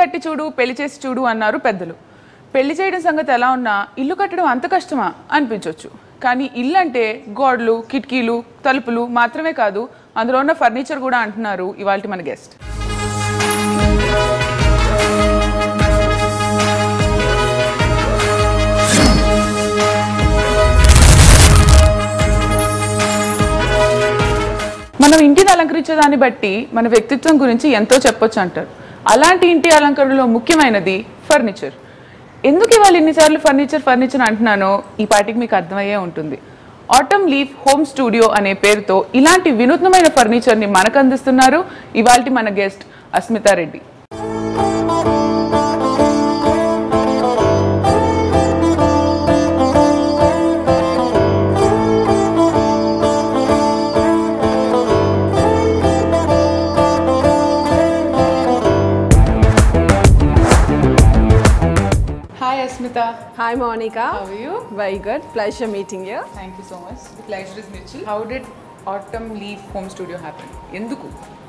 కట్టి చూడు పెళ్లి చేసి చూడు అన్నారు పెద్దలు పెళ్లి చేయడం సంగతి ఎలా ఉన్నా ఇల్లు కట్టడం అంత కష్టమా అనిపించవచ్చు కానీ ఇల్లు అంటే గోడలు కిటికీలు తలుపులు మాత్రమే కాదు అందులో ఉన్న ఫర్నిచర్ కూడా అంటున్నారు ఇవాళ మన గెస్ట్ మనం ఇంటిని అలంకరించే దాన్ని బట్టి మన వ్యక్తిత్వం గురించి ఎంతో చెప్పొచ్చు అంటారు అలాంటి ఇంటి అలంకరణలో ముఖ్యమైనది ఫర్నిచర్ ఎందుకు ఇవాళ ఇన్నిసార్లు ఫర్నిచర్ ఫర్నిచర్ అంటున్నానో ఈ పాటికి మీకు అర్థమయ్యే ఉంటుంది ఆటమ్ లీఫ్ హోమ్ స్టూడియో అనే పేరుతో ఇలాంటి వినూత్నమైన ఫర్నిచర్ని మనకు అందిస్తున్నారు ఇవాళ మన guest Asmita Reddy hi Asmita Hi, Monica. How are you? Very good. Pleasure meeting you. Thank you so much the pleasure is mutual how did Atom Leaf home studio happen ఎందుకు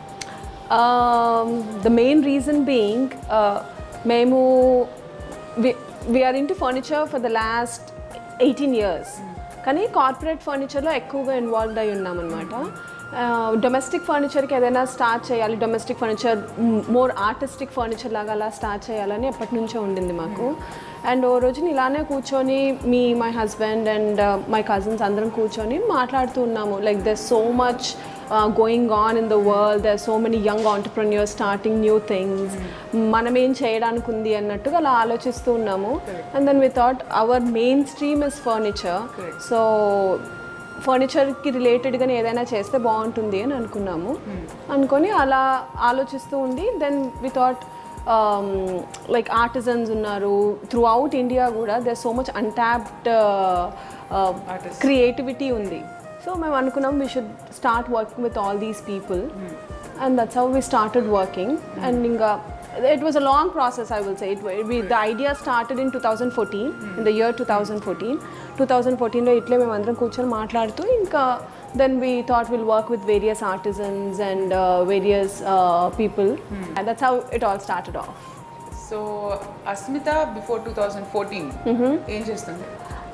Um, the main reason being, uh, మేము we, we are into furniture for the last 18 years. కానీ corporate ఫర్నిచర్లో ఎక్కువగా involved అయి ఉన్నామన్నమాట domestic ఫర్నిచర్కి ఏదైనా start చేయాలి domestic furniture more artistic furniture లాగా అలా స్టార్ట్ చేయాలని ఎప్పటి నుంచో ఉండింది మాకు అండ్ ఓ రోజున ఇలానే కూర్చొని me my husband and my cousins అందరం కూర్చొని మాట్లాడుతూ ఉన్నాము like there so much going on in the world there so many young entrepreneurs starting new things మనం ఏం చేయడానికి ఉంది అన్నట్టుగా అలా ఆలోచిస్తూ ఉన్నాము and then we thought our mainstream is furniture so ఫర్నిచర్కి రిలేటెడ్గానే ఏదైనా చేస్తే బాగుంటుంది అని అనుకున్నాము అనుకొని అలా ఆలోచిస్తూ ఉండి then we thought like artisans ఉన్నారు త్రూ అవుట్ ఇండియా కూడా there so much untapped creativity ఉంది సో మేము అనుకున్నాం we should start working with all these people and that's how we started working and ఇంకా it was a long process I will say it the idea started in two thousand fourteen in the year two thousand fourteen two thousand ఫోర్టీన్లో ఇట్లే మేము అందరం కూర్చొని మాట్లాడుతూ ఇంకా then we thought will work with various artisans and various people and that's how it all started off so Asmita before two thousand fourteen ఏం చేస్తుంది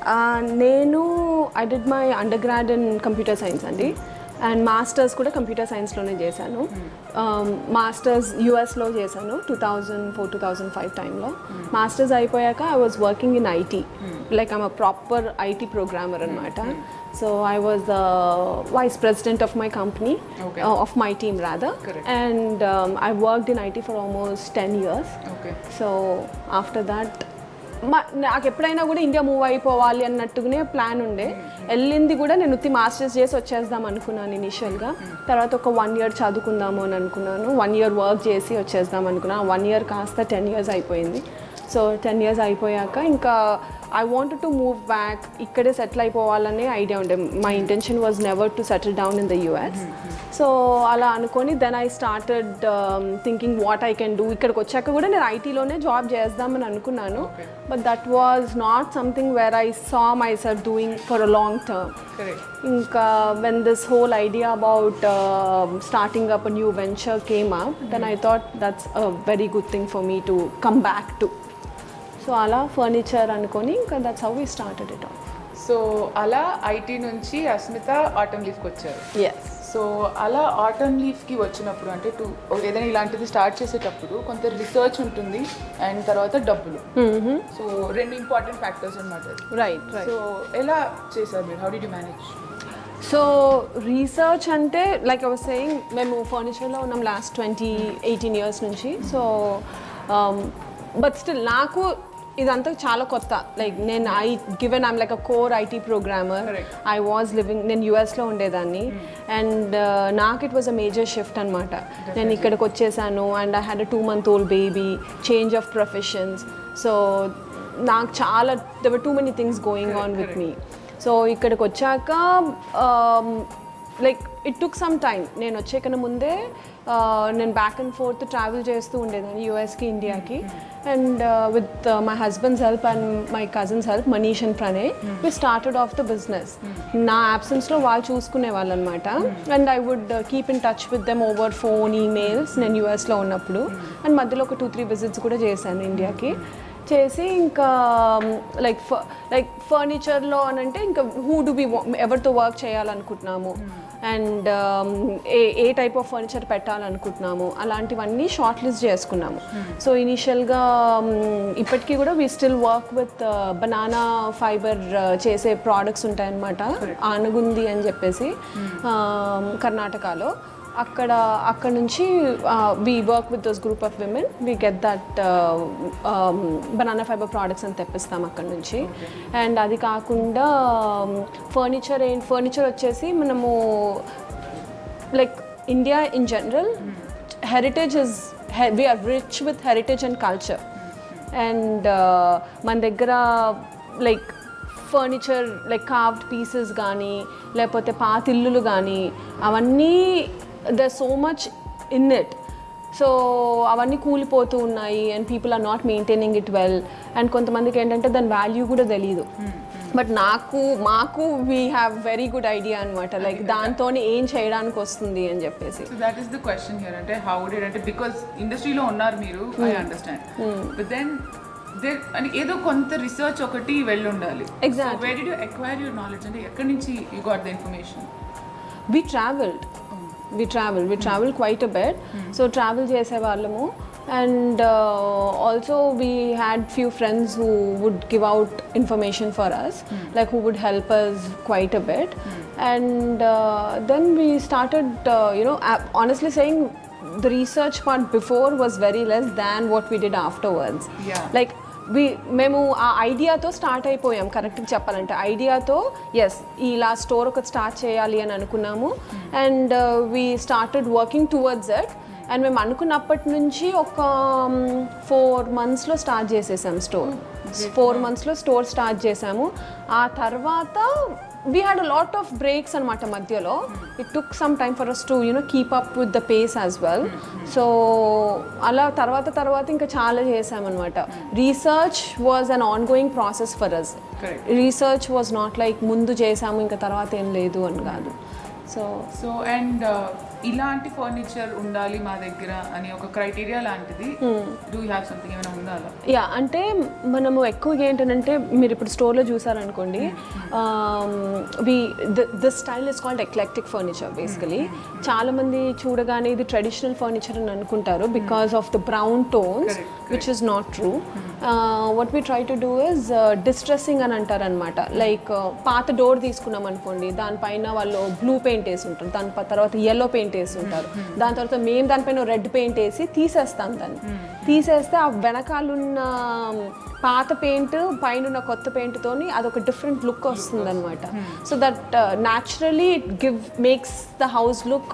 నేను I did my undergrad in computer science అండి and masters కూడా computer సైన్స్లోనే చేశాను masters యూఎస్లో చేశాను two thousand four two thousand five టైంలో మాస్టర్స్ అయిపోయాక I was working in IT like I'm a proper IT programmer అనమాట so I was the vice president of my company Okay. Of my team rather Correct. And I worked in IT for almost ten years okay so after that మా నాకు ఎప్పుడైనా కూడా India move అయిపోవాలి అన్నట్టుగానే plan ఉండే వెళ్ళింది కూడా నేను ఉత్తి మాస్టర్స్ చేసి వచ్చేద్దాం అనుకున్నాను ఇనిషియల్గా తర్వాత ఒక వన్ ఇయర్ చదువుకుందాము అని అనుకున్నాను వన్ ఇయర్ వర్క్ చేసి వచ్చేద్దాం అనుకున్నాను వన్ ఇయర్ కాస్త టెన్ ఇయర్స్ అయిపోయింది సో టెన్ ఇయర్స్ అయిపోయాక ఇంకా I want to move back ఇక్కడే సెటిల్ అయిపోవాలనే ఐడియా ఉండే my intention was never to settle down in the US so అలా అనుకొని then I started thinking what I can do ఇక్కడికి వచ్చాక కూడా నేను ఐటీలోనే జాబ్ చేద్దామని అనుకున్నాను but that was not something where I saw myself doing for a long term correct ఇంకా when this whole idea about starting up new venture came up then I thought that's a very good thing for me to come back to so అలా furniture అనుకొని ఇంకా that's how we started it off so అలా IT నుంచి Asmita Atom లీఫ్కి వచ్చారు yes so అలా Atom లీఫ్కి వచ్చినప్పుడు అంటే టూ ఏదైనా ఇలాంటిది స్టార్ట్ చేసేటప్పుడు కొంత రీసెర్చ్ ఉంటుంది అండ్ తర్వాత డబ్బులు సో రెండు ఇంపార్టెంట్ ఫ్యాక్టర్స్ అనమాట రైట్ రైట్ సో ఎలా చేశారు మీరు how do you manage so research అంటే లైక్ ఐ వాజ్ సేయింగ్ మేము ఫర్నిచర్లో ఉన్నాం లాస్ట్ ట్వంటీ ఎయిటీన్ ఇయర్స్ నుంచి సో బట్ స్టిల్ నాకు ఇదంతా చాలా కొత్త లైక్ నేను I given I'm like a core IT programmer Correct. I was living నేను యూఎస్లో ఉండేదాన్ని అండ్ నాకు it was a major shift అనమాట నేను ఇక్కడికి వచ్చేసాను and I had a two month old baby change of professions so నాకు చాలా there were too many things going on with me so ఇక్కడికి వచ్చాక like it took some time నేను వచ్చే కన్నా ముందే uh, నేను బ్యాక్ అండ్ ఫోర్త్ ట్రావెల్ చేస్తూ ఉండేదాన్ని యూఎస్కి ఇండియాకి and with my husband's help and my cousins help Manish and Pranay we started off the business నా absence లో వాళ్ళు చూసుకునే వాళ్ళు అనమాట and I would keep in touch with them over phone emails నేను యూఎస్లో ఉన్నప్పుడు అండ్ మధ్యలో ఒక టూ త్రీ విజిట్స్ కూడా చేశాను ఇండియాకి చేసి ఇంకా లైక్ లైక్ ఫర్నిచర్లో అని అంటే ఇంకా హూ డు బి ఎవరితో వర్క్ చేయాలనుకుంటున్నాము and a a type of furniture పెట్టాలనుకుంటున్నాము అలాంటివన్నీ షార్ట్ లిస్ట్ చేసుకున్నాము సో ఇనీషియల్గా ఇప్పటికీ కూడా we still work with banana fibre చేసే ప్రోడక్ట్స్ ఉంటాయన్నమాట ఆనగుంది అని చెప్పేసి um, కర్ణాటకలో అక్కడ అక్కడ నుంచి we work with those group of women we get that banana fibre products అని తెప్పిస్తాం అక్కడ నుంచి అండ్ అది కాకుండా ఫర్నిచర్ ఏంటి ఫర్నిచర్ వచ్చేసి మనము like India in general heritage is we're rich with heritage and culture and మన దగ్గర like furniture like carved pieces కానీ లేకపోతే పాత ఇల్లులు కానీ అవన్నీ the so much in it so అవన్నీ కూలిపోతూ ఉన్నాయి and people are not maintaining it well and కొంతమందికి ఏంటంటే దాని వాల్యూ కూడా తెలియదు బట్ నాకు మాకు we have very good idea అనమాట లైక్ దాంతో ఏం చేయడానికి వస్తుంది అని చెప్పేసి so that is the question here అంటే హౌ డిడ్ అంటే బికాస్ ఇండస్ట్రీలో ఉన్నారు మీరు I understand but then they అని ఏదో కొంత రీసెర్చ్ ఒకటి వెళ్ళి ఉండాలి Exactly. Where did you acquire your knowledge అంటే ఎక్కడి నుంచి you got the information we travelled we travel we travel quite a bit so travel చేసే వాళ్ళము and also we had few friends who would give out information for us like who would help us quiet a bit and then we started you know honestly saying the research part before was very less than what we did afterwards. Yeah. Like we మేము ఆ ఐడియాతో start అయిపోయాం కరెక్ట్గా చెప్పాలంటే ఐడియాతో yes ఇలా store ఒకటి start చేయాలి అని అనుకున్నాము and we started working towards it and మేము అనుకున్నప్పటి నుంచి ఒక ఫోర్ మంత్స్లో స్టార్ట్ చేసేసాం స్టోర్ ఫోర్ మంత్స్లో స్టోర్ స్టార్ట్ చేసాము ఆ తర్వాత we had a lot of breaks అనమాట మధ్యలో it took some time for us to you know keep up with the pace as well so అలా తర్వాత తర్వాత ఇంకా చాలా చేసామన్నమాట research was an ongoing process for us Correct. Research was not like ముందు చేసాము ఇంకా తర్వాత ఏం లేదు అని కాదు సో సో అండ్ ఇలాంటి ఫర్నిచర్ ఉండాలి మా దగ్గర అని ఒక క్రైటీరియా లాంటిది డూ యూ హ్యావ్ సంథింగ్ ఏమైనా ఉందా అలా యా అంటే మనము ఎక్కువగా ఏంటంటే మీరు ఇప్పుడు స్టోర్లో చూసారనుకోండి we this style is called eclectic furniture basically చాలామంది చూడగానే ఇది ట్రెడిషనల్ ఫర్నిచర్ అని అనుకుంటారు because of the brown tones which is not true what we try to do is distressing అని అంటారు అనమాట లైక్ పాత డోర్ తీసుకున్నాం అనుకోండి దానిపైన వాళ్ళు బ్లూ పెయింట్ వేసి ఉంటారు దాని ప- తర్వాత ఎల్లో పెయింట్ వేసి ఉంటారు దాని తర్వాత మేము దానిపైన రెడ్ పెయింట్ వేసి తీసేస్తాం దాన్ని తీసేస్తే ఆ వెనకాలన్న పాత పెయింట్ పైన ఉన్న కొత్త పెయింట్ తోని అదొక డిఫరెంట్ లుక్ వస్తుంది అనమాట so that naturally it give makes the house look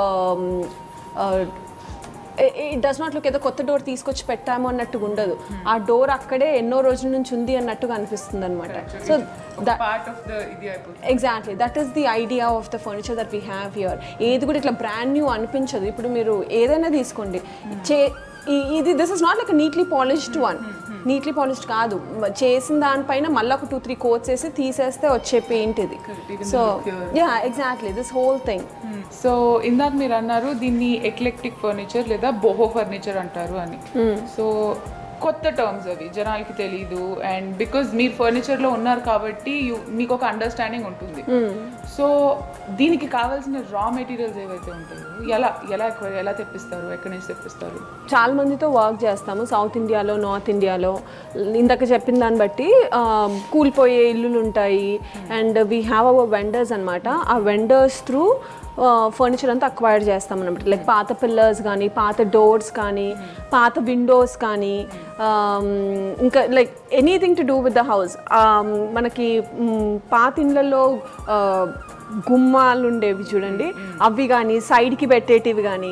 it does not look ఏదో కొత్త డోర్ తీసుకొచ్చి పెట్టాము అన్నట్టుగా ఉండదు ఆ డోర్ అక్కడే ఎన్నో రోజుల నుంచి ఉంది అన్నట్టుగా అనిపిస్తుంది అనమాట so that part of the ఇది అయిపోతుంది exactly that is the idea of the furniture that we have here ఏది కూడా ఇట్లా బ్రాండ్ న్యూ అనిపించదు ఇప్పుడు మీరు ఏదైనా తీసుకోండి చే ఈ- ఇది this is not like neatly polished one neatly polished కాదు మ- చేసిన దానిపైన మళ్ళీ ఒక టూ త్రీ కోట్స్ వేసి తీసేస్తే వచ్చే పెయింట్ ఇది even so the look here. Yeah exactly this whole thing so ఇందాక మీరు అన్నారు దీన్ని ఎక్లెక్టిక్ ఫర్నిచర్ లేదా బోహో ఫర్నిచర్ అంటారు అని సో కొత్త టర్మ్స్ అవి జనాలకి తెలీదు అండ్ బికాజ్ మీరు furniture లో ఉన్నారు కాబట్టి you- మీకు ఒక అండర్స్టాండింగ్ ఉంటుంది సో దీనికి కావాల్సిన రా మెటీరియల్స్ ఏవైతే ఉంటాయో ఎలా ఎలా acquire- ఎలా తెప్పిస్తారు ఎక్కడి నుంచి తెప్పిస్తారు చాలా మందితో వర్క్ చేస్తాము సౌత్ ఇండియాలో నార్త్ ఇండియాలో ఇందాక చెప్పిన దాన్ని బట్టి ఆ, కూలిపోయే ఇల్లులు ఉంటాయి and we have our vendors అనమాట ఆ వెండర్స్ త్రూ ఫర్నిచర్ అంతా అక్వైర్ చేస్తాం అనమాట లైక్ పాత పిల్లర్స్ కానీ పాత డోర్స్ కానీ పాత విండోస్ కానీ um, ఇంకా like anything to do with the house మనకి మ్, పాత ఇళ్ళల్లో గుమ్మాలు ఉండేవి చూడండి అవి కానీ సైడ్కి పెట్టేటివి కానీ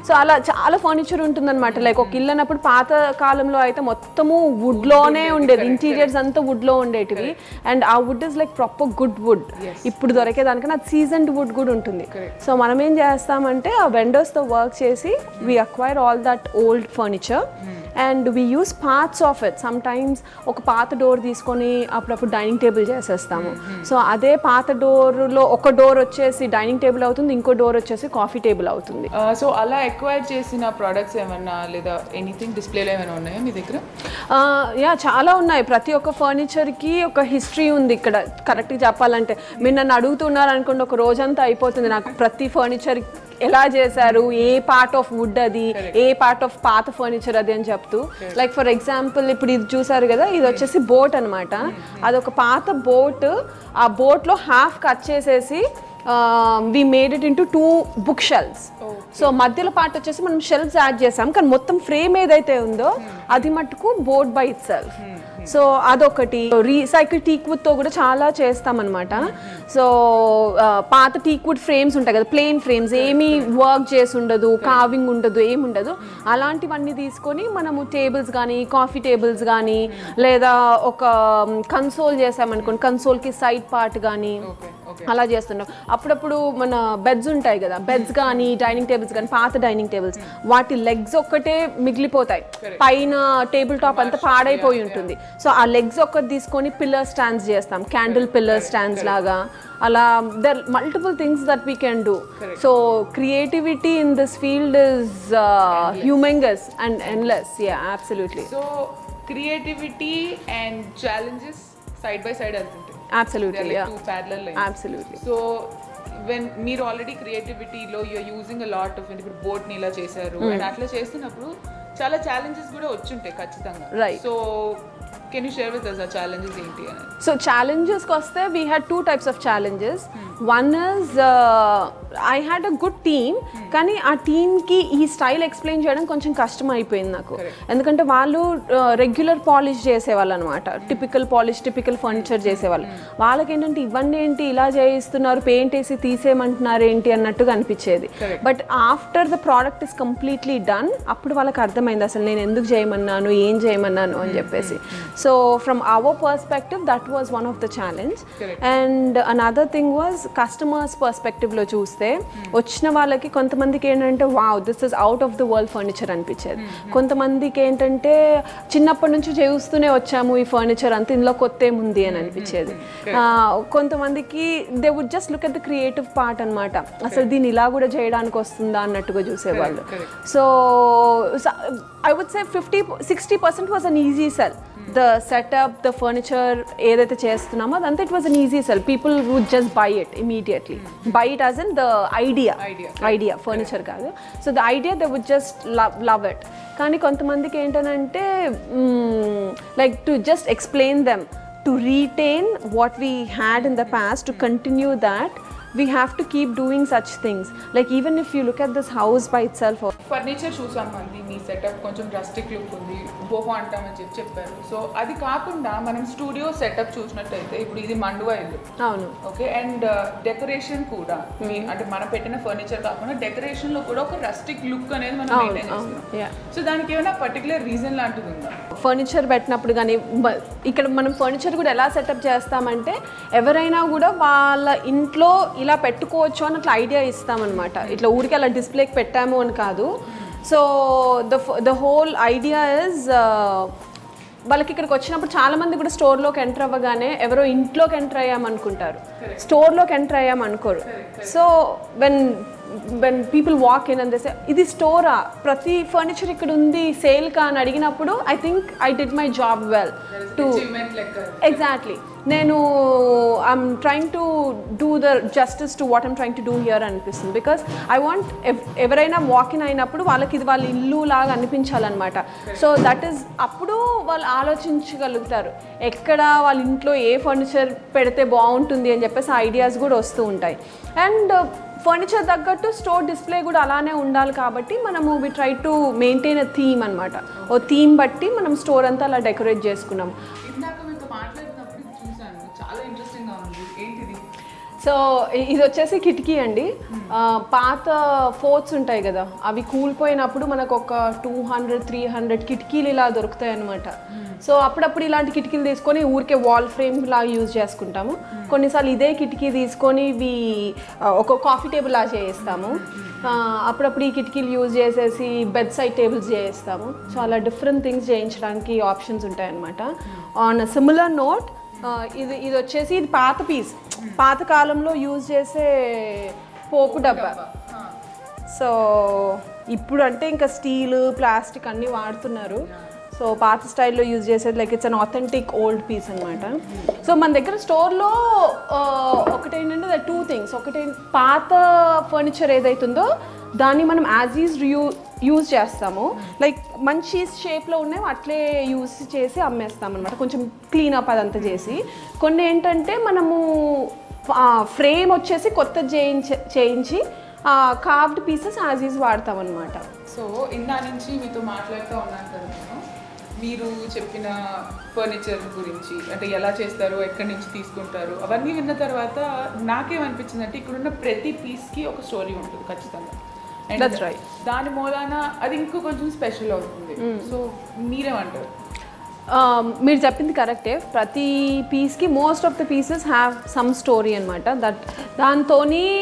సో అలా చాలా ఫర్నిచర్ ఉంటుందన్నమాట లైక్ ఒక ఇల్లు అన్నప్పుడు పాత కాలంలో అయితే మొత్తము wood లోనే ఉండేది ఇంటీరియర్స్ అంతా wood లో ఉండేటివి అండ్ ఆ wood is like proper good wood ఇప్పుడు దొరికేదానికన్నా అది సీజన్డ్ వుడ్ కూడా ఉంటుంది సో మనం ఏం చేస్తామంటే ఆ vendors తో వర్క్ చేసి we acquire all that old furniture and we use parts of it sometimes ఒక పాత డోర్ తీసుకొని అప్పుడప్పుడు డైనింగ్ టేబుల్ చేసేస్తాము సో అదే పాత డోర్లో ఒక డోర్ వచ్చేసి డైనింగ్ టేబుల్ అవుతుంది ఇంకో డోర్ వచ్చేసి కాఫీ టేబుల్ అవుతుంది సో అలా ఎక్వైర్ చేసిన ప్రోడక్ట్స్ ఏమన్నా లేదా ఎనీథింగ్ డిస్ప్లేలో ఏమైనా ఉన్నాయా మీ దగ్గర యా చాలా ఉన్నాయి ప్రతి ఒక్క ఫర్నిచర్కి ఒక హిస్టరీ ఉంది ఇక్కడ కరెక్ట్గా చెప్పాలంటే మీరు నన్ను అడుగుతున్నారు అనుకోండి ఒక రోజంతా అయిపోతుంది నాకు ప్రతి ఫర్నిచర్ ఎలా చేశారు ఏ పార్ట్ ఆఫ్ వుడ్ అది ఏ పార్ట్ ఆఫ్ పాత ఫర్నిచర్ అది అని చెప్తూ లైక్ ఫర్ ఎగ్జాంపుల్ ఇప్పుడు ఇది చూసారు కదా ఇది వచ్చేసి బోట్ అనమాట అదొక పాత బోట్ ఆ బోట్లో హాఫ్ కట్ చేసేసి we made it into two book shelves so మధ్యలో పార్ట్ వచ్చేసి మనం షెల్ఫ్స్ యాడ్ చేసాం కానీ మొత్తం ఫ్రేమ్ ఏదైతే ఉందో అది మట్టుకు board by itself so అదొకటి రీసైకిల్ టీక్వుడ్ తో కూడా చాలా చేస్తామన్నమాట సో పాత టీక్వుడ్ ఫ్రేమ్స్ ఉంటాయి కదా ప్లెయిన్ ఫ్రేమ్స్ ఏమీ వర్క్ చేసి ఉండదు కావింగ్ ఉండదు ఏమి ఉండదు అలాంటివన్నీ తీసుకొని మనము టేబుల్స్ కానీ కాఫీ టేబుల్స్ కానీ లేదా ఒక కన్సోల్ చేసామనుకోండి కన్సోల్కి సైడ్ పార్ట్ కానీ ఓకే ఓకే అలా చేస్తున్నాం అప్పుడప్పుడు మన బెడ్స్ ఉంటాయి కదా బెడ్స్ కానీ డైనింగ్ టేబుల్స్ కానీ పాత డైనింగ్ టేబుల్స్ వాటి లెగ్స్ ఒక్కటే మిగిలిపోతాయి పైన టేబుల్ టాప్ అంతా పాడైపోయి ఉంటుంది సో ఆ లెగ్స్ ఒక్కటి తీసుకొని పిల్లర్ స్టాండ్స్ చేస్తాం క్యాండిల్ పిల్లర్ స్టాండ్స్ లాగా అలా there multiple things that we can do so creativity in this field is humongous and endless yeah absolutely so creativity and challenges side by side వెళ్తుంటాయి absolutely yeah two parallel lines absolutely so when మీరు already క్రియేటివిటీలో you're using a lot of ఇప్పుడు బోట్ని ఇలా చేశారు and అట్లా చేస్తున్నప్పుడు చాలా ఛాలెంజెస్ కూడా వచ్చుంటాయి ఖచ్చితంగా Right. So can you share with us ఆ ఛాలెంజెస్ ఏంటి అని సో ఛాలెంజెస్కి వస్తే we had two types of challenges one is I had a good team కానీ ఆ టీమ్కి ఈ స్టైల్ ఎక్స్ప్లెయిన్ చేయడం కొంచెం కష్టం అయిపోయింది నాకు ఎందుకంటే వాళ్ళు రెగ్యులర్ పాలిష్ చేసేవాళ్ళు అనమాట టిపికల్ పాలిష్ టిపికల్ ఫర్నిచర్ చేసేవాళ్ళు వాళ్ళకి ఏంటంటే ఇవన్నీ ఏంటి ఇలా చేయిస్తున్నారు పెయింట్ వేసి తీసేయమంటున్నారు ఏంటి అన్నట్టుగా అనిపించేది but after the product is completely done అప్పుడు వాళ్ళకి అర్థమైంది అసలు నేను ఎందుకు చేయమన్నాను ఏం చేయమన్నాను అని చెప్పేసి so from our perspective that was one of the challenge and another thing was customers పర్స్పెక్టివ్లో చూస్తే వచ్చిన వాళ్ళకి కొంతమందికి ఏంటంటే wow this is out of the world furniture అనిపించేది కొంతమందికి ఏంటంటే చిన్నప్పటి నుంచి చేస్తూనే వచ్చాము ఈ ఫర్నిచర్ అంతా ఇందులో కొత్త ఏముంది అని అనిపించేది ఆ, కొంతమందికి they would just look at the creative part అనమాట అసలు దీన్ని ఇలా కూడా చేయడానికి వస్తుందా అన్నట్టుగా చూసేవాళ్ళు so I would say fifty sixty percent was an easy sell the setup the furniture ఏదైతే చేస్తున్నామో అదంతా it was an easy sell people would just buy it immediately buy it as in the idea Idea. Idea furniture కాదు so the idea they would just love love it కానీ కొంతమందికి ఏంటనంటే like to just explain them to retain what we had in the past to continue that we have to keep doing such things like even if you look at this house by itself furniture చూసాం మంది మీ setup కొంచెం rustic look ఉంది boho అంటామని చెప్పి చెప్పారు so అది కాకుండా మనం స్టూడియో సెటప్ చూసినట్టయితే ఇప్పుడు ఇది మండువా ఇల్లు అవును ఓకే అండ్ డెకరేషన్ కూడా మీ అంటే మనం పెట్టిన ఫర్నిచర్ కాకుండా డెకరేషన్ లో కూడా ఒక రస్టిక్ లుక్ అనేది మనం మెయింటైన్ చేస్తున్నాం యా సో దానికి ఏమైనా పర్టికులర్ రీజన్ లాంటిది ఉందా ఫర్నిచర్ పెట్టినప్పుడు కానీ బ- ఇక్కడ మనం ఫర్నిచర్ కూడా ఎలా సెటప్ చేస్తామంటే ఎవరైనా కూడా వాళ్ళ ఇంట్లో ఇలా పెట్టుకోవచ్చు అని అట్లా ఐడియా ఇస్తామన్నమాట ఇట్లా ఊరికి అలా డిస్ప్లేకి పెట్టాము అని కాదు so the the whole idea is వాళ్ళకి ఇక్కడికి వచ్చినప్పుడు చాలా మంది కూడా స్టోర్లోకి ఎంటర్ అవ్వగానే ఎవరో ఇంట్లోకి ఎంటర్ అయ్యామనుకుంటారు స్టోర్లోకి ఎంటర్ అయ్యామనుకోరు so when when people walk in and ఇది స్టోరా ప్రతి ఫర్నిచర్ ఇక్కడ ఉంది సేల్ కా అని అడిగినప్పుడు I think I did my job well to achievement లెక్క ఎగ్జాక్ట్లీ నేను I'm trying to do the justice to what I'm trying to do here అనిపిస్తుంది బికాస్ ఐ వాంట్ ఎవరైనా వాకిన్ అయినప్పుడు వాళ్ళకి ఇది వాళ్ళ ఇల్లు లాగా అనిపించాలన్నమాట సో దట్ ఈస్ అప్పుడు వాళ్ళు ఆలోచించగలుగుతారు ఎక్కడ వాళ్ళ ఇంట్లో ఏ ఫర్నిచర్ పెడితే బాగుంటుంది అని చెప్పేసి ఐడియాస్ కూడా వస్తూ ఉంటాయి అండ్ ఫర్నిచర్ తగ్గట్టు స్టోర్ డిస్ప్లే కూడా అలానే ఉండాలి కాబట్టి మనము we try to maintain a theme అనమాట ఓ థీమ్ బట్టి మనం స్టోర్ అంతా అలా డెకరేట్ చేసుకున్నాం ఇందాక మీతో మాట్లాడినప్పుడు చూసాను చాలా ఇంట్రెస్టింగ్ గా ఉంది ఏంటిది సో ఇది వచ్చేసి కిటికీ అండి ఆ, పాత ఫోర్ట్స్ ఉంటాయి కదా అవి కూలిపోయినప్పుడు మనకు ఒక టూ హండ్రెడ్ త్రీ హండ్రెడ్ కిటికీలు ఇలా దొరుకుతాయి అనమాట సో అప్పుడప్పుడు ఇలాంటి కిటికీలు తీసుకొని ఊరికే వాల్ ఫ్రేమ్ లా యూజ్ చేసుకుంటాము కొన్నిసార్లు ఇదే కిటికీ తీసుకొని ఇవి ఆ, ఒక కాఫీ టేబుల్ లా చేస్తాము ఆ, అప్పుడప్పుడు ఈ కిటికీలు యూజ్ చేసేసి బెడ్ సైడ్ టేబుల్స్ చేస్తాము సో అలా డిఫరెంట్ థింగ్స్ చేయించడానికి ఆప్షన్స్ ఉంటాయన్నమాట ఆన్ సిమిలర్ నోట్ ఇది ఇది వచ్చేసి ఇది పాత పీస్ పాత కాలంలో యూజ్ చేసే పోపు డబ్బా సో ఇప్పుడు అంటే ఇంకా స్టీల్ ప్లాస్టిక్ అన్నీ వాడుతున్నారు సో పాత స్టైల్లో యూజ్ చేసేది like it's an authentic old piece అనమాట సో మన దగ్గర స్టోర్లో ఒకటేంటంటే టూ థింగ్స్ ఒకటి పాత ఫర్నిచర్ ఏదైతుందో దాన్ని మనం యాజ్ ఈజ్ రియూ యూజ్ చేస్తాము లైక్ మంచి షేప్లో ఉన్నవి అట్లే యూజ్ చేసి అమ్మేస్తాం అనమాట కొంచెం క్లీన్ అప్ అదంతా చేసి కొన్ని ఏంటంటే మనము ఫ్రేమ్ వచ్చేసి కొత్త చేయించి చేయించి కార్వ్డ్ పీసెస్ యాజ్ ఈజ్ వాడతాం అనమాట సో ఇందా నుంచి మీతో మాట్లాడుతూ ఉన్నాను కదా నేను మీరు చెప్పిన ఫర్నిచర్ గురించి అంటే ఎలా చేస్తారు ఎక్కడి నుంచి తీసుకుంటారు అవన్నీ విన్న తర్వాత నాకేమనిపించింది అంటే ఇక్కడున్న ప్రతి పీస్కి ఒక స్టోరీ ఉంటుంది ఖచ్చితంగా And That's right. దాని మూలాన అది ఇంకో కొంచెం స్పెషల్ అవుతుంది సో మీరేమంటారు Um, మీరు చెప్పింది కరెక్టే ప్రతి పీస్కి most of the pieces have some story అనమాట దట్ దాంతో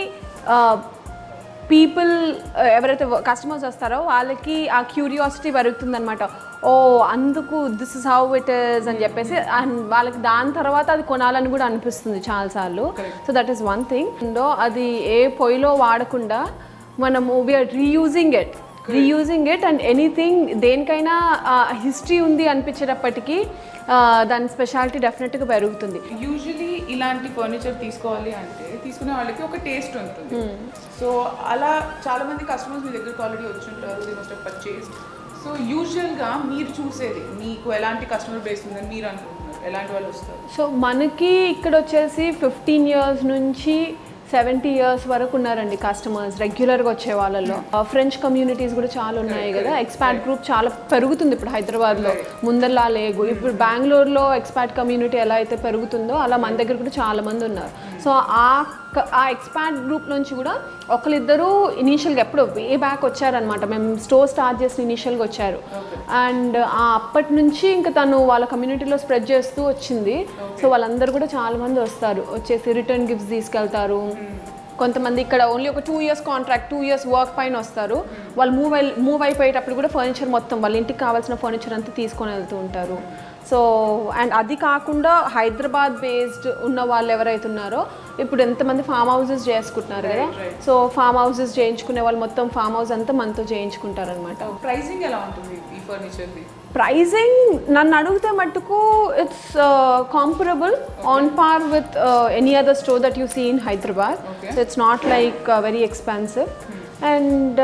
పీపుల్ ఎవరైతే కస్టమర్స్ వస్తారో వాళ్ళకి ఆ క్యూరియాసిటీ పెరుగుతుంది అనమాట ఓ అందుకు this is how it is అని చెప్పేసి అండ్ వాళ్ళకి దాని తర్వాత అది కొనాలని కూడా అనిపిస్తుంది చాలాసార్లు so that is one thing అది ఏ పొయ్యిలో వాడకుండా మనము we're reusing it reusing it and anything దేనికైనా హిస్టరీ ఉంది అనిపించేటప్పటికీ ఆ, దాని స్పెషాలిటీ డెఫినెట్గా పెరుగుతుంది యూజువలీ ఇలాంటి ఫర్నిచర్ తీసుకోవాలి అంటే తీసుకునే వాళ్ళకి ఒక టేస్ట్ ఉంటుంది సో అలా చాలా మంది కస్టమర్స్ మీ దగ్గరకు ఆల్రెడీ వచ్చి ఉంటారు ది మస్ట్ పర్చేస్ సో యూజువల్గా మీరు చూసేది మీకు ఎలాంటి కస్టమర్ బేస్ ఉందని మీరు అనుకుంటున్నారు ఎలాంటి వాళ్ళు వస్తారు సో మనకి ఇక్కడ వచ్చేసి ఫిఫ్టీన్ ఇయర్స్ నుంచి సెవెంటీ ఇయర్స్ వరకు ఉన్నారండి కస్టమర్స్ రెగ్యులర్గా వచ్చే వాళ్ళలో ఫ్రెంచ్ కమ్యూనిటీస్ కూడా చాలా ఉన్నాయి కదా ఎక్స్పాట్ గ్రూప్ చాలా పెరుగుతుంది ఇప్పుడు హైదరాబాద్లో ముందరలా లేగు ఇప్పుడు బెంగళూరులో ఎక్స్పాట్ కమ్యూనిటీ ఎలా అయితే పెరుగుతుందో అలా మన దగ్గర కూడా చాలా మంది ఉన్నారు సో ఆ క- ఆ ఎక్స్పాట్ గ్రూప్ నుంచి కూడా ఒకరిద్దరు ఇనీషియల్గా ఎప్పుడో వే బ్యాక్ వచ్చారనమాట మేము స్టోర్ స్టార్ట్ చేసిన ఇనీషియల్గా వచ్చారు అండ్ ఆ అప్పటి నుంచి ఇంకా తను వాళ్ళ కమ్యూనిటీలో స్ప్రెడ్ చేస్తూ వచ్చింది సో వాళ్ళందరూ కూడా చాలా మంది వస్తారు వచ్చేసి రిటర్న్ గిఫ్ట్స్ తీసుకెళ్తారు కొంతమంది ఇక్కడ ఓన్లీ ఒక two years contract two years work పైన వస్తారు వాళ్ళు మూవ్ అయి మూవ్ అయిపోయేటప్పుడు కూడా ఫర్నిచర్ మొత్తం వాళ్ళ ఇంటికి కావాల్సిన ఫర్నిచర్ అంతా తీసుకొని వెళ్తూ ఉంటారు సో అండ్ అది కాకుండా హైదరాబాద్ బేస్డ్ ఉన్న వాళ్ళు ఎవరైతే ఉన్నారో ఇప్పుడు ఎంతమంది ఫామ్ హౌసెస్ చేసుకుంటున్నారు కదా సో ఫామ్ హౌసెస్ చేయించుకునే వాళ్ళు మొత్తం ఫామ్ హౌస్ అంతా మనతో చేయించుకుంటారనమాట ప్రైసింగ్ ఎలా ఉంటుంది ఈ ఫర్నిచర్ది ప్రైజింగ్ నన్ను అడిగితే మట్టుకు it's comparable on par with any other store that you see in Hyderabad Okay. So it's not like very expensive and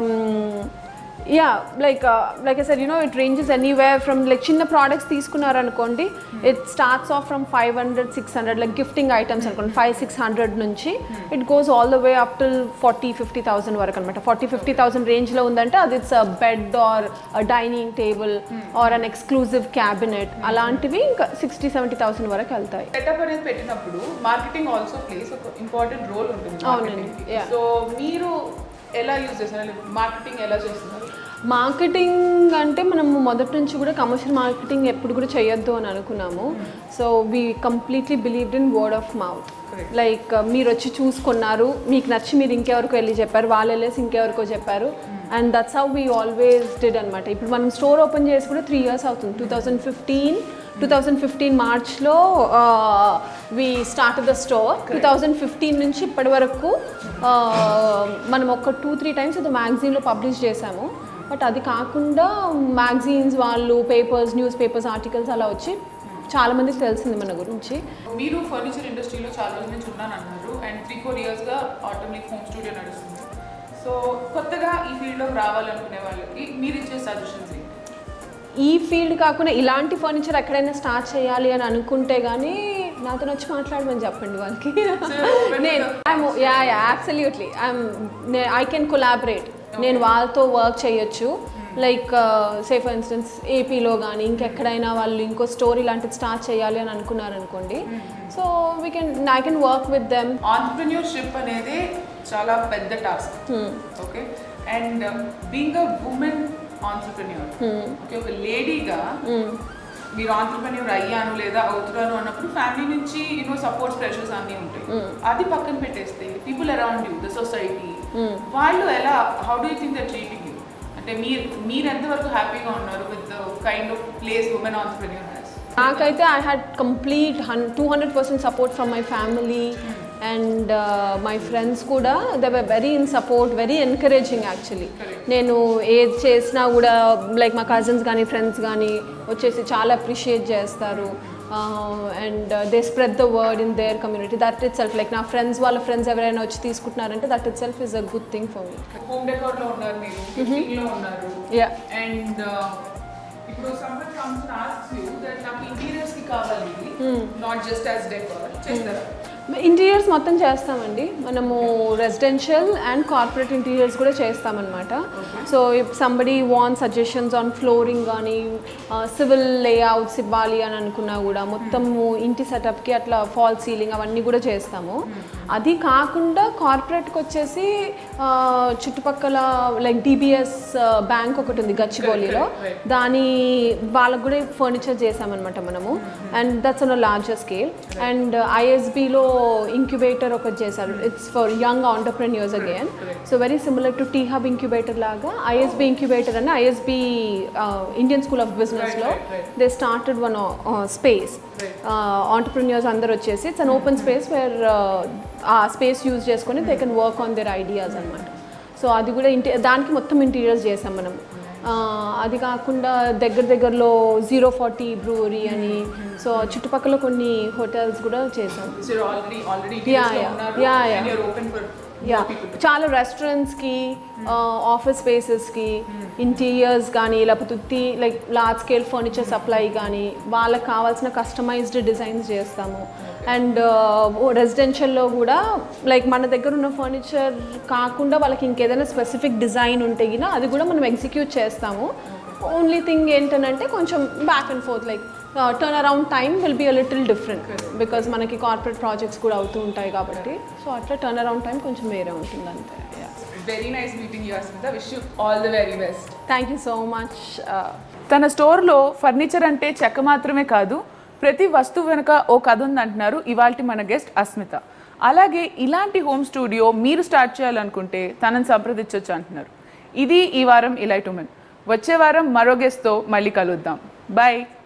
yeah like like I sir you know it ranges anywhere from like చిన్న products తీసుకున్నారనుకోండి it starts off from five hundred six hundred like gifting items అనుకోండి five six hundred నుంచి it goes all the way up till forty fifty thousand వరకు అనమాట forty fifty thousand రేంజ్లో ఉందంటే అది it's bed or dining table or an exclusive cabinet అలాంటివి ఇంకా sixty seventy thousand వరకు వెళ్తాయి సెటప్ అనేది పెట్టినప్పుడు మార్కెటింగ్ ఆల్సో ప్లేస్ ఒక ఇంపార్టెంట్ రోల్ ఉంటుంది అవునండి, marketing కి. yeah. సో మీరు ఎలా యూజ్ చేస్తున్నారు మార్కెటింగ్ ఎలా చేస్తున్నారు మార్కెటింగ్ అంటే మనము మొదటి నుంచి కూడా కమర్షియల్ మార్కెటింగ్ ఎప్పుడు కూడా చేయొద్దు అని అనుకున్నాము so we completely believed in word of mouth Correct. Like మీరు వచ్చి చూసుకున్నారు మీకు నచ్చి మీరు ఇంకెవరికో వెళ్ళి చెప్పారు వాళ్ళు వెళ్ళేసి ఇంకెవరికో చెప్పారు and that's how we always did అనమాట ఇప్పుడు మనం స్టోర్ ఓపెన్ చేసి కూడా త్రీ ఇయర్స్ అవుతుంది two thousand fifteen two thousand fifteen మార్చ్లో we start the store two thousand fifteen నుంచి ఇప్పటి వరకు మనం ఒక టూ త్రీ టైమ్స్ అది మ్యాగజైన్లో పబ్లిష్ చేశాము బట్ అది కాకుండా మ్యాగజైన్స్ వాళ్ళు పేపర్స్ న్యూస్ పేపర్స్ ఆర్టికల్స్ అలా వచ్చి చాలా మందికి తెలిసింది మన గురించి మీరు ఫర్నిచర్ ఇండస్ట్రీలో చాలా రోజుల నుంచి ఉన్నాను అన్నారు అండ్ త్రీ ఫోర్ ఇయర్స్గా ఆటోమిక్ హోమ్ స్టూడియో నడుస్తుంది సో కొత్తగా ఈ ఫీల్డ్లోకి రావాలనుకునే వాళ్ళకి మీరు ఇచ్చే సజెషన్స్ ఏంటి ఈ ఫీల్డ్ కాకుండా ఇలాంటి ఫర్నిచర్ ఎక్కడైనా స్టార్ట్ చేయాలి అని అనుకుంటే కానీ నాతో వచ్చి మాట్లాడమని చెప్పండి వాళ్ళకి నేను yeah yeah absolutely I'm I can collaborate నేను వాళ్ళతో వర్క్ చేయొచ్చు లైక్ సే ఫర్ ఇన్స్టెన్స్ ఏపీలో కానీ ఇంకెక్కడైనా వాళ్ళు ఇంకో స్టోరీ లాంటిది స్టార్ట్ చేయాలి అని అనుకున్నారనుకోండి so we can I can work with them entrepreneurship అనేది చాలా పెద్ద task okay and being a women entrepreneur okay ఒక లేడీగా మీరు ఆంటర్ప్రిన్యూర్ అయ్యాను లేదా అవుతున్నాను అన్నప్పుడు ఫ్యామిలీ నుంచి యూనో సపోర్ట్స్ ప్రెషర్స్ అన్నీ ఉంటాయి అది పక్కన పెట్టేస్తే people around you the society వాళ్ళు ఎలా how do you think the treating you అంటే మీరు మీరు ఎంతవరకు హ్యాపీగా ఉన్నారు with the kind of place women entrepreneur has నాకైతే ఐ హ్యాడ్ కంప్లీట్ హన్ two hundred percent support from my family and my friends కూడా they were very in support very encouraging actually నేను ఏది చేసినా కూడా లైక్ మా కజిన్స్ కానీ friends కానీ వచ్చేసి చాలా అప్రిషియేట్ చేస్తారు and they spread the word in their community that itself like నా ఫ్రెండ్స్ వాళ్ళ ఫ్రెండ్స్ ఎవరైనా వచ్చి తీసుకుంటున్నారంటే that itself is a good thing for me home decor లో ఉన్నారు మీరు cooking లో ఉన్నారు యా అండ్ ఇప్పుడు summer comes asks you that నాకు ఇంటీరియర్స్ కి కావాలి నాట్ జస్ట్ యాజ్ డెకార్ చేస్తారా ఇంటీరియర్స్ మొత్తం చేస్తామండి మనము రెసిడెన్షియల్ అండ్ కార్పొరేట్ ఇంటీరియర్స్ కూడా చేస్తామన్నమాట so if somebody van suggestions on flooring కానీ సివిల్ లేఅవుట్స్ ఇవ్వాలి అని అనుకున్నా కూడా మొత్తము ఇంటి సెటప్కి అట్లా ఫాల్ సీలింగ్ అవన్నీ కూడా చేస్తాము అది కాకుండా కార్పొరేట్కి వచ్చేసి ఆ, చుట్టుపక్కల లైక్ డిబిఎస్ బ్యాంక్ ఒకటి ఉంది గచ్చిబౌలిలో దాని వాళ్ళకు కూడా ఫర్నిచర్ చేసామన్నమాట మనము and that's on larger scale and ఐఎస్బిలో ఇంక్యుబేటర్ ఒకటి చేశారు it's for young entrepreneurs again so very similar to T Hub incubator లాగా ఐఎస్బి ఇంక్యుబేటర్ అని ఐఎస్బి ఇండియన్ స్కూల్ ఆఫ్ బిజినెస్లో they started one space entrepreneurs అందరు వచ్చేసి it's an open space where ఆ space use చేసుకొని they can work on their ideas అనమాట so అది కూడా ఇంటి దానికి మొత్తం ఇంటీరియర్స్ చేసాం మనం ఆ, అది కాకుండా దగ్గర దగ్గరలో జీరో ఫార్టీ బ్రూవరీ అని సో చుట్టుపక్కల కొన్ని హోటల్స్ కూడా చేసాం so already already Yeah, yeah. Yeah, yeah. And you're open for yeah చాలా రెస్టారెంట్స్కి ఆఫీస్ స్పేసెస్కి ఇంటీరియర్స్ కానీ లేకపోతే ఉత్తి like large scale furniture supply కానీ వాళ్ళకి కావాల్సిన కస్టమైజ్డ్ డిజైన్స్ చేస్తాము అండ్ రెసిడెన్షియల్లో కూడా లైక్ మన దగ్గర ఉన్న ఫర్నిచర్ కాకుండా వాళ్ళకి ఇంకేదైనా స్పెసిఫిక్ డిజైన్ ఉంటే గినా అది కూడా మనం ఎగ్జిక్యూట్ చేస్తాము ఓన్లీ థింగ్ ఏంటంటే కొంచెం back and forth like turn around time will be a little different because మనకి కార్పొరేట్ ప్రాజెక్ట్స్ కూడా అవుతూ ఉంటాయి కాబట్టి సో అట్లా టర్న్ అరౌండ్ టైం కొంచెం వేరే ఉంటుంది అంతే very nice meeting you Asmita wish you all the very best thank you so much తన స్టోర్లో ఫర్నిచర్ అంటే చెక్క మాత్రమే కాదు ప్రతి వస్తువు వెనుక ఓ కథ ఉందంటున్నారు ఇవాల్టి మన గెస్ట్ అస్మిత అలాగే ఇలాంటి హోమ్ స్టూడియో మీరు స్టార్ట్ చేయాలనుకుంటే తనని సంప్రదించవచ్చు అంటున్నారు ఇది ఈ వారం ఇలైట్ ఉమెన్ వచ్చే వారం మరో గెస్ట్తో మళ్ళీ కలుద్దాం బాయ్